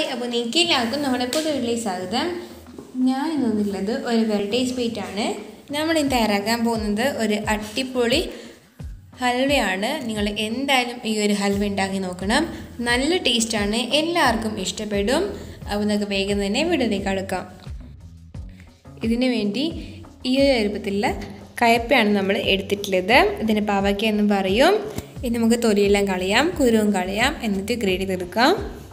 അപ്പോൾ നിങ്ങൾക്ക് എല്ലാവർക്കും നമ്മുടെ പുതിയ വീട്ടിലേക്ക് സ്വാഗതം ഞാൻ ഇന്നുള്ളത് ഒരു വെറൈറ്റി സ്വീറ്റ് ആണ് നമ്മൾ ഇന്ന് തയ്യാറാക്കാൻ പോകുന്നത് ഒരു അടിപൊളി ഹൽവയാണ് നിങ്ങൾ എന്തായാലും ഈ ഒരു ഹൽവ ഉണ്ടാക്കി നോക്കണം നല്ല ടേസ്റ്റാണ് എല്ലാവർക്കും ഇഷ്ടപ്പെടും അപ്പോൾ നമുക്ക് വേഗം തന്നെ വീട്ടിലേക്ക് അടുക്കാം ഇതിനു വേണ്ടി ഈ ഒരു എളുപ്പത്തിലുള്ള കയപ്പയാണ് നമ്മൾ എടുത്തിട്ടുള്ളത് ഇതിന് പാവയ്ക്ക എന്ന് പറയും ഇനി നമുക്ക് തൊലിയെല്ലാം കളയാം കുരുവും കളയാം എന്നിട്ട് ഗ്രേഡ് ചെയ്തെടുക്കാം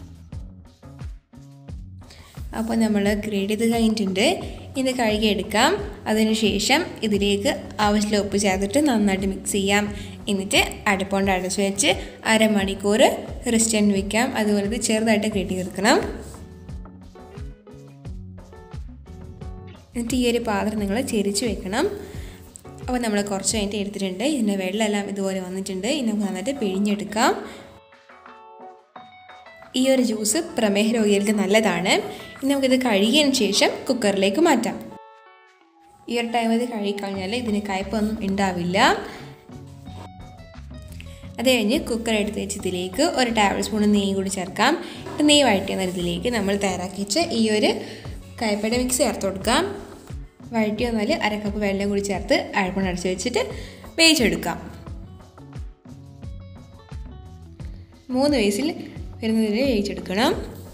അപ്പോൾ നമ്മൾ ഗ്രേഡ് ചെയ്ത് കഴിഞ്ഞിട്ടുണ്ട് ഇത് കഴുകിയെടുക്കാം അതിനുശേഷം ഇതിലേക്ക് ആവശ്യമുള്ള ഉപ്പ് ചേർത്തിട്ട് നന്നായിട്ട് മിക്സ് ചെയ്യാം എന്നിട്ട് അടുപ്പോണ്ട് അടച്ചു വെച്ച് അരമണിക്കൂർ റെസ്റ്റൻ വയ്ക്കാം അതുപോലെ ഇത് ചെറുതായിട്ട് ഗ്രേഡ് ചെയ്തെടുക്കണം എന്നിട്ട് ഈ ഒരു പാത്രം നിങ്ങൾ ചെരിച്ച് വെക്കണം അപ്പോൾ നമ്മൾ കുറച്ച് കഴിഞ്ഞിട്ട് എടുത്തിട്ടുണ്ട് ഇതിൻ്റെ വെള്ളമെല്ലാം ഇതുപോലെ വന്നിട്ടുണ്ട് ഇനി നമുക്ക് നന്നായിട്ട് പിഴിഞ്ഞെടുക്കാം ഈ ഒരു ജ്യൂസ് പ്രമേഹ രോഗികൾക്ക് നല്ലതാണ് ഇനി നമുക്കിത് കഴുകിയതിന് ശേഷം കുക്കറിലേക്ക് മാറ്റാം ഈ ഒരു ടൈം ഇത് കഴുകിക്കഴിഞ്ഞാൽ ഇതിന് കയ്പൊന്നും ഉണ്ടാവില്ല അത് കഴിഞ്ഞ് കുക്കർ എടുത്ത് വെച്ച് ഇതിലേക്ക് ഒരു ടേബിൾ സ്പൂൺ നെയ്യ് കൂടി ചേർക്കാം നെയ്യ് വഴറ്റുന്ന ഇതിലേക്ക് നമ്മൾ തയ്യാറാക്കി വെച്ച ഈ ഒരു കയ്പയുടെ മിക്സ് ചേർത്ത് കൊടുക്കാം വഴറ്റി വന്നാൽ അര കപ്പ് വെള്ളം കൂടി ചേർത്ത് അഴപ്പണം അടച്ച് വെച്ചിട്ട് വേവിച്ചെടുക്കാം മൂന്ന് വയസ്സിൽ വരുന്നതിൽ വേവിച്ചെടുക്കണം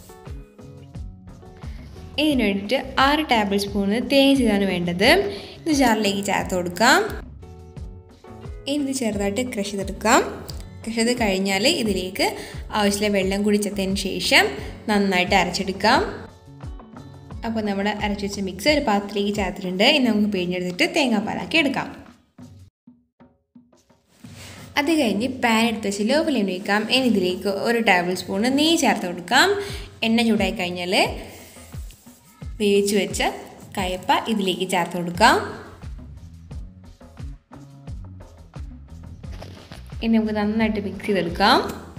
ഇതിന് വേണ്ടിയിട്ട് ആറ് ടേബിൾ സ്പൂണ് തേങ്ങ ചെയ്താണ് വേണ്ടത് ഇത് ജാറിലേക്ക് ചേർത്ത് കൊടുക്കാം ഇനി ഇത് ചെറുതായിട്ട് ക്രഷ് ചെയ്തെടുക്കാം ക്രഷ് ചെയ്ത് കഴിഞ്ഞാൽ ഇതിലേക്ക് ആവശ്യമുള്ള വെള്ളം കൂടി ചേർത്തതിന് ശേഷം നന്നായിട്ട് അരച്ചെടുക്കാം അപ്പോൾ നമ്മൾ അരച്ചു വെച്ച മിക്സ് ഒരു പാത്രത്തിലേക്ക് ചേർത്തിട്ടുണ്ട് ഇനി നമുക്ക് പിഴിഞ്ഞെടുത്തിട്ട് തേങ്ങാപ്പാലാക്കി എടുക്കാം അത് കഴിഞ്ഞ് പാൻ എടുത്ത് വെച്ച് ലോ ഫ്ലെയിമിൽ വയ്ക്കാം ഇനി ഇതിലേക്ക് ഒരു ടേബിൾ സ്പൂണ് നെയ്യ് ചേർത്ത് കൊടുക്കാം എണ്ണ ചൂടായി കഴിഞ്ഞാൽ വേവിച്ച് വെച്ച കയപ്പ ഇതിലേക്ക് ചേർത്ത് കൊടുക്കാം ഇനി നമുക്ക് നന്നായിട്ട് മിക്സ് ചെയ്തെടുക്കാം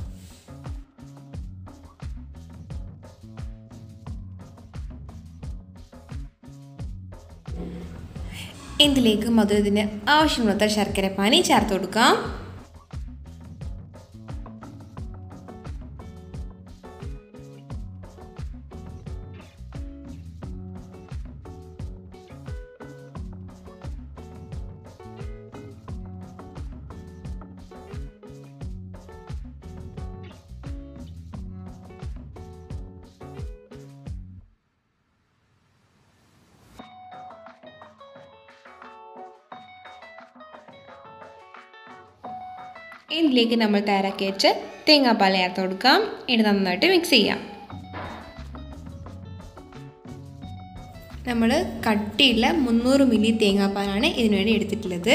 ഇതിലേക്ക് മധുരത്തിന് ആവശ്യമുള്ള ശർക്കര പാനി ചേർത്ത് കൊടുക്കാം ഇതിലേക്ക് നമ്മൾ തയ്യാറാക്കി വെച്ച് തേങ്ങാപ്പാൽ ചേർത്ത് കൊടുക്കാം ഇനി നന്നായിട്ട് മിക്സ് ചെയ്യാം നമ്മൾ കട്ടിയുള്ള മുന്നൂറ് മില്ലി തേങ്ങാപ്പാലാണ് ഇതിനു വേണ്ടി എടുത്തിട്ടുള്ളത്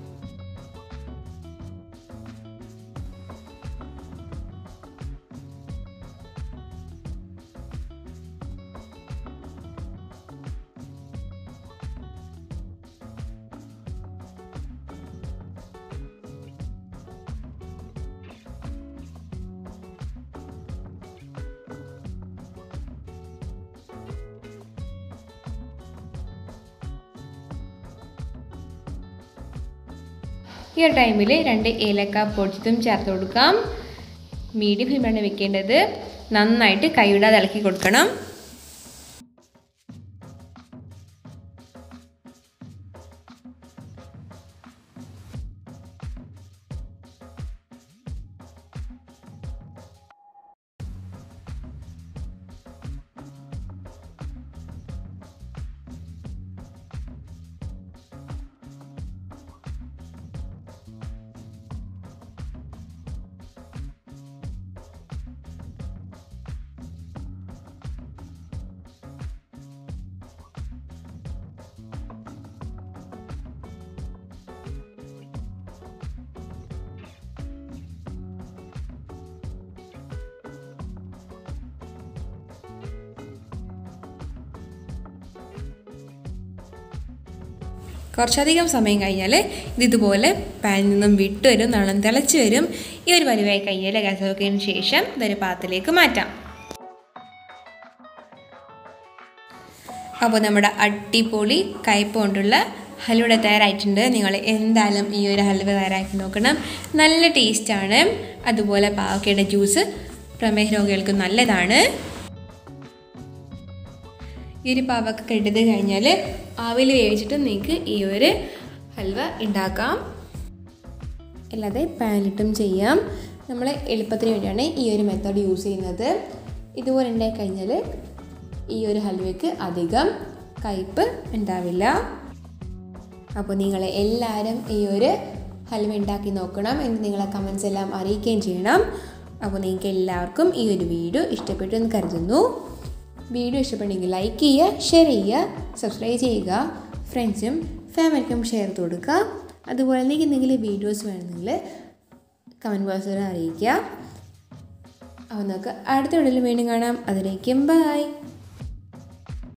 ഈ ഒരു ടൈമിൽ രണ്ട് ഏലക്ക പൊടിച്ചതും ചേർത്ത് കൊടുക്കാം മീഡിയം ഫ്ലെയിമാണ് വെക്കേണ്ടത് നന്നായിട്ട് കൈവിടാതെ ഇളക്കി കൊടുക്കണം കുറച്ചധികം സമയം കഴിഞ്ഞാൽ ഇത് ഇതുപോലെ പാനിൽ നിന്നും വിട്ട് വരും നളം തിളച്ച് വരും ഈ ഒരു പരിവായി കഴിഞ്ഞാൽ ഗ്യാസ് വെച്ചതിന് ശേഷം ഇതൊരു പാത്രത്തിലേക്ക് മാറ്റാം അപ്പോൾ നമ്മുടെ അടിപൊളി കയ്പ കൊണ്ടുള്ള ഹൽവ തയ്യാറായിട്ടുണ്ട് നിങ്ങൾ എന്തായാലും ഈ ഒരു ഹൽവ തയ്യാറാക്കി നോക്കണം നല്ല ടേസ്റ്റാണ് അതുപോലെ പാവക്കയുടെ ജ്യൂസ് പ്രമേഹ രോഗികൾക്ക് നല്ലതാണ് ഈ ഒരു പാവൊക്കെ ഇട്ടത് കഴിഞ്ഞാൽ ആവിൽ വേവിച്ചിട്ട് നിങ്ങൾക്ക് ഈ ഒരു ഹൽവ ഉണ്ടാക്കാം അല്ലാതെ പാനിലിട്ടും ചെയ്യാം നമ്മൾ എളുപ്പത്തിന് വേണ്ടിയാണ് ഈ ഒരു മെത്തേഡ് യൂസ് ചെയ്യുന്നത് ഇതുപോലെ ഉണ്ടായി കഴിഞ്ഞാൽ ഈ ഒരു ഹൽവയ്ക്ക് അധികം കയ്പ്പ് ഉണ്ടാവില്ല അപ്പോൾ നിങ്ങൾ എല്ലാവരും ഈ ഒരു ഹൽവ ഉണ്ടാക്കി നോക്കണം എന്ന് നിങ്ങളെ കമൻസ് എല്ലാം അറിയിക്കുകയും ചെയ്യണം അപ്പോൾ നിങ്ങൾക്ക് എല്ലാവർക്കും ഈ ഒരു വീഡിയോ ഇഷ്ടപ്പെട്ടു എന്ന് കരുതുന്നു വീഡിയോ ഇഷ്ടപ്പെട്ടെങ്കിൽ ലൈക്ക് ചെയ്യുക ഷെയർ ചെയ്യുക സബ്സ്ക്രൈബ് ചെയ്യുക ഫ്രണ്ട്സും ഫാമിലിക്കും ഷെയർ ചെയ്ത് കൊടുക്കുക അതുപോലെ നിങ്ങൾക്ക് എന്തെങ്കിലും വീഡിയോസ് വേണമെങ്കിൽ കമൻറ്റ് ബോക്സിൽ അറിയിക്കുക അപ്പോൾ നമുക്ക് അടുത്ത വീഡിയോയിൽ വീണ്ടും കാണാം അതിലേക്കും ബൈ